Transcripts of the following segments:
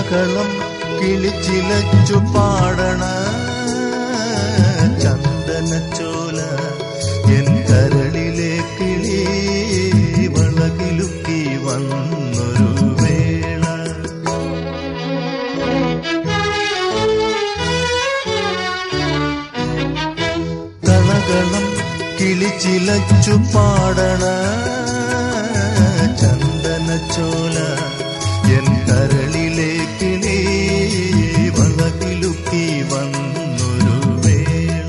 കളകളം കിളിച്ചിലച്ചു പാടണ ചന്ദനച്ചോല N കരളിലെ കിളി വളകിലുക്കി വന്നൊരു വേള കളകളം കിളിച്ചിലച്ചു പാടണ ചന്ദനച്ചോല എൻ കരളിലെ കിളി വളകിലുക്കി വന്നൊരു വേള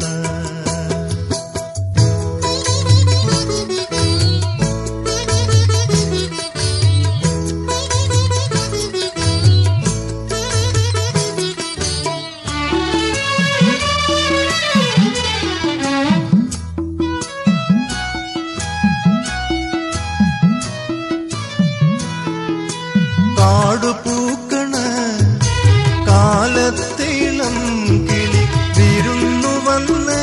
കാടുപൂക്കണ കാലത്തിളം കിളി വിരുന്നു വന്ന്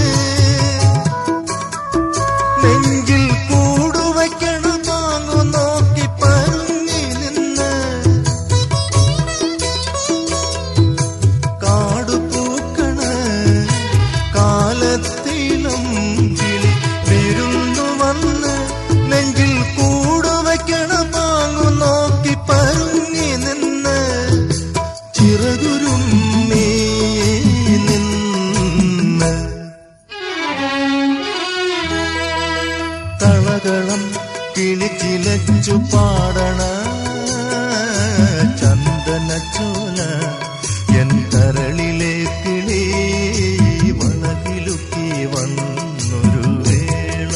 നെഞ്ചിൽ കൂടുവയ്ക്കണ പാങ്ങു നോക്കി പരുങ്ങി നിന്ന് കാടുപൂക്കണ കാലത്തിളം കിളി വിരുന്നു വന്ന് നെഞ്ചിൽ കൂടുവയ്ക്കണ പാങ്ങു നോക്കി പരുങ്ങി നിന്ന് ചിറകുരുമ്മേ നിന്ന് കളകളം കിളിച്ചിലച്ചു പാടണ ചന്ദനച്ചോല എൻ കരളിലെ കിളി വളകിലുക്കി വന്നൊരു വേള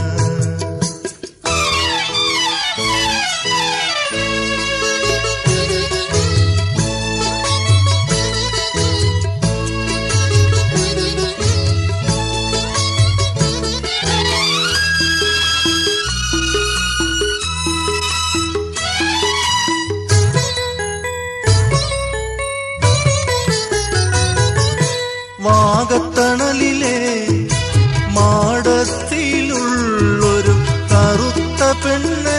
വാഗത്തണലിലെ മാടത്തിലുള്ളൊരു കറുത്ത പെണ്ണ്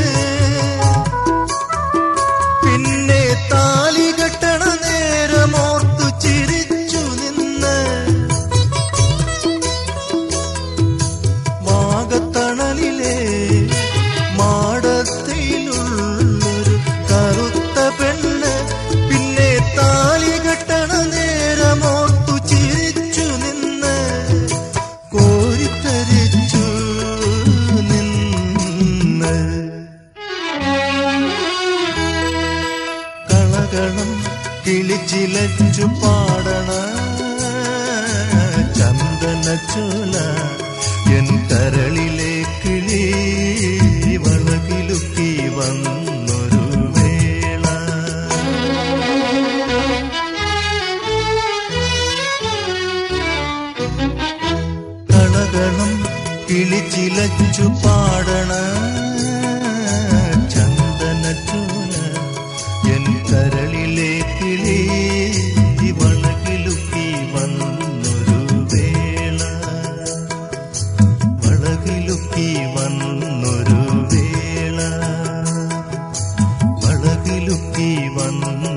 പിന്നെ താലി കെട്ടണ നേരമോർത്തു ചിരിച്ചു നിന്ന് വാഗത്തണലിലെ മാടത്തിലുള്ളൊരു കറുത്ത പെണ്ണ് പിന്നെ താലി കെട്ടണ നേരമോർത്തു ചിരിച്ചു നിന്ന് കോരിത്തരിച്ചു നിന്ന് കളകളം കിളിച്ചിലച്ചു പാടണ ചന്ദനച്ചോല എൻ കരളിലെ കിളി വളകിലുക്കി വന്നൊരു വേള കളകളം കിളിച്ചിലച്ചു പാടണ ചന്ദനച്ചോല എൻ കരളിലെ കിളി വളകിലുക്കി വന്നൊരു വേള വളകിലുക്കി വന്നൊരു വേള വളകിലുക്കി വന്നൊരു